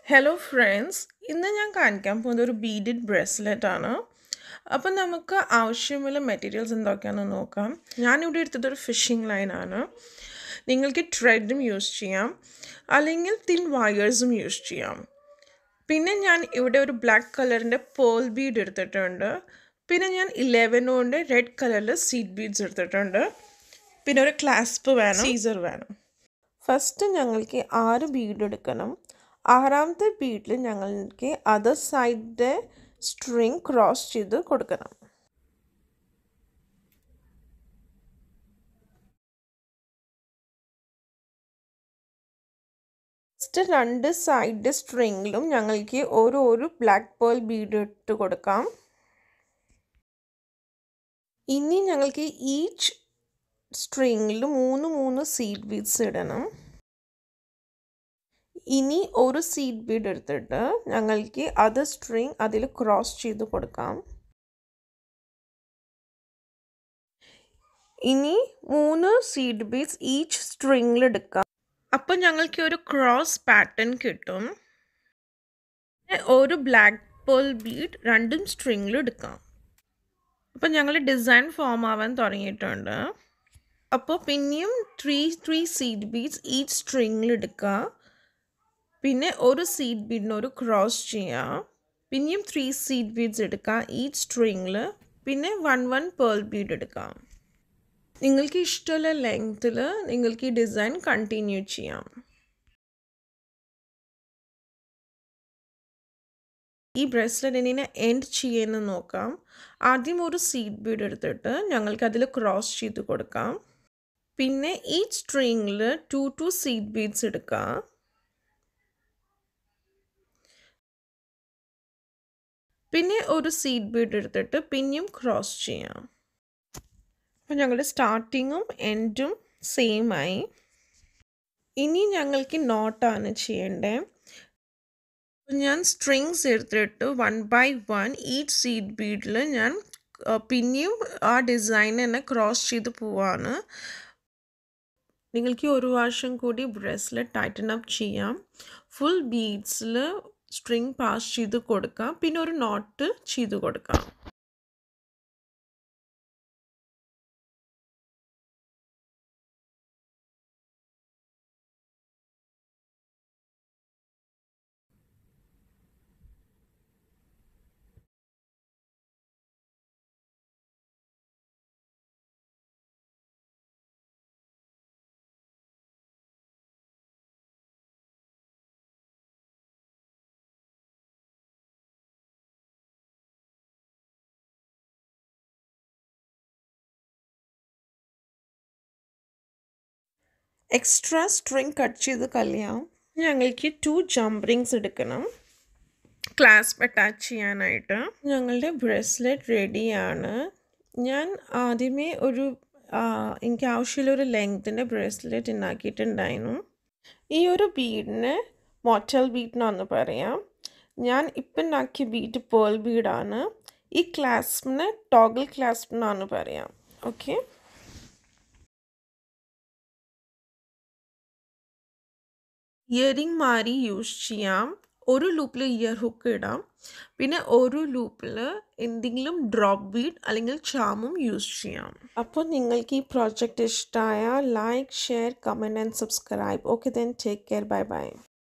hello friends ഇന്ന് ഞാൻ കാണിക്കാൻ പോകുന്നത് ഒരു ബീഡഡ് ബ്രേസ്ലെറ്റ് ആണ് അപ്പം നമുക്ക് ആവശ്യമുള്ള മെറ്റീരിയൽസ് എന്തൊക്കെയാണെന്ന് നോക്കാം ഞാനിവിടെ എടുത്തത് ഒരു ഫിഷിംഗ് ലൈനാണ് നിങ്ങൾക്ക് ട്രെഡും യൂസ് ചെയ്യാം അല്ലെങ്കിൽ തിൻ വയേഴ്സും യൂസ് ചെയ്യാം പിന്നെ ഞാൻ ഇവിടെ ഒരു ബ്ലാക്ക് കളറിൻ്റെ പേൾ ബീഡ് എടുത്തിട്ടുണ്ട് പിന്നെ ഞാൻ ഇലവൻ കൊണ്ട് റെഡ് കളറിൽ സീഡ് ബീഡ്സ് എടുത്തിട്ടുണ്ട് പിന്നെ ഒരു ക്ലാസ്പ് വേണം സീസർ വേണം ഫസ്റ്റ് ഞങ്ങൾക്ക് ആറ് ബീഡ് എടുക്കണം ആറാമത്തെ ബീഡിൽ ഞങ്ങൾക്ക് അതർ സൈഡിൻ്റെ സ്ട്രിങ് ക്രോസ് ചെയ്ത് കൊടുക്കണം ഫസ്റ്റ് രണ്ട് സൈഡ് സ്ട്രിങ്ങിലും ഞങ്ങൾക്ക് ഓരോ ഒരു ബ്ലാക്ക് പേൾ ബീഡ് ഇട്ട് കൊടുക്കാം ഇനി ഞങ്ങൾക്ക് ഈച്ച് സ്ട്രിങ്ങിൽ മൂന്ന് മൂന്ന് സീഡ് ബീഡ്സ് ഇടണം ഇനി ഒരു സീഡ് ബീഡ് എടുത്തിട്ട് ഞങ്ങൾക്ക് അത് സ്ട്രിങ് അതിൽ ക്രോസ് ചെയ്ത് കൊടുക്കാം ഇനി മൂന്ന് സീഡ് ബീഡ്സ് ഈച്ച് സ്ട്രിങ്ങിൽ എടുക്കാം അപ്പം ഞങ്ങൾക്ക് ഒരു ക്രോസ് പാറ്റേൺ കിട്ടും ഒരു ബ്ലാക്ക് പേൾ ബീഡ് രണ്ടും സ്ട്രിങ്ങിൽ എടുക്കാം അപ്പം ഞങ്ങൾ ഡിസൈൻ ഫോം ആവാൻ തുടങ്ങിയിട്ടുണ്ട് അപ്പോൾ പിന്നെയും three three seed beads each സ്ട്രിങ്ങിൽ എടുക്കുക പിന്നെ ഒരു സീഡ് ബീഡിന് ഒരു ക്രോസ് ചെയ്യുക പിന്നെയും ത്രീ സീഡ് ബീഡ്സ് എടുക്കുക ഈച്ച് സ്ട്രിങ്ങിൽ പിന്നെ വൺ വൺ പേൾ ബീഡ് എടുക്കാം നിങ്ങൾക്ക് ഇഷ്ടമുള്ള ലെങ്ത്തിൽ നിങ്ങൾക്ക് ഈ ഡിസൈൻ കണ്ടിന്യൂ ചെയ്യാം ഈ ബ്രേസ്ലെറ്റ് എങ്ങനെ എൻഡ് ചെയ്യുമെന്ന് നോക്കാം ആദ്യം ഒരു സീഡ് ബീഡ് എടുത്തിട്ട് ഞങ്ങൾക്ക് അതിൽ ക്രോസ് ചെയ്ത് കൊടുക്കാം പിന്നെ ഈ സ്ട്രിങ്ങിൽ ടു ടു സീഡ് ബീഡ്സ് എടുക്കാം പിന്നെ ഒരു സീഡ് ബീഡ് എടുത്തിട്ട് പിന്നെയും ക്രോസ് ചെയ്യാം അപ്പോൾ ഞങ്ങളുടെ സ്റ്റാർട്ടിങ്ങും എൻഡും സെയിം ആയി ഇനി ഞങ്ങൾക്ക് നോട്ടാണ് ചെയ്യേണ്ടത് ഞാൻ സ്ട്രിങ്സ് എടുത്തിട്ട് one by one each seed ബീഡിൽ ഞാൻ പിന്നെയും ആ ഡിസൈൻ തന്നെ ക്രോസ് ചെയ്ത് പോവാണ് നിങ്ങൾക്ക് ഒരു പ്രാവശ്യം കൂടി ബ്രേസ്ലെറ്റ് ടൈറ്റൻ അപ്പ് ചെയ്യാം ഫുൾ ബീഡ്സിൽ സ്ട്രിങ് പാസ് ചെയ്ത് കൊടുക്കാം പിന്നെ ഒരു നോട്ട് ചെയ്ത് കൊടുക്കാം എക്സ്ട്രാ സ്ട്രിങ് കട്ട് ചെയ്ത് കളയാം ഞങ്ങൾക്ക് ടു ജംപ് റിങ്സ് എടുക്കണം ക്ലാസ്പ് അറ്റാച്ച് ചെയ്യാനായിട്ട് ഞങ്ങളുടെ ബ്രേസ്ലെറ്റ് റെഡിയാണ് ഞാൻ ആദ്യമേ ഒരു എനിക്ക് ആവശ്യമുള്ള ഒരു ലെങ്ത്തിൻ്റെ ബ്രേസ്ലെറ്റ് ഉണ്ടാക്കിയിട്ടുണ്ടായിരുന്നു ഈ ഒരു ബീഡിന് മോട്ടൽ ബീഡിനാന്ന് പറയാം ഞാൻ ഇപ്പം ഉണ്ടാക്കിയ ബീഡ് പേൾ ബീഡാണ് ഈ ക്ലാസ്പിന് ടോഗിൾ ക്ലാസ്പിനാന്ന് പറയാം ഓക്കെ ഇയറിംഗ് മാറി യൂസ് ചെയ്യാം ഒരു ലൂപ്പിൽ ഇയർ ഹുക്ക് ഇടാം പിന്നെ ഒരു ലൂപ്പിൽ എന്തെങ്കിലും ഡ്രോപ്പ് ബീഡ് അല്ലെങ്കിൽ ചാമും യൂസ് ചെയ്യാം അപ്പോൾ നിങ്ങൾക്ക് ഈ പ്രോജക്റ്റ് ഇഷ്ടമായ like share comment and subscribe okay then take care bye by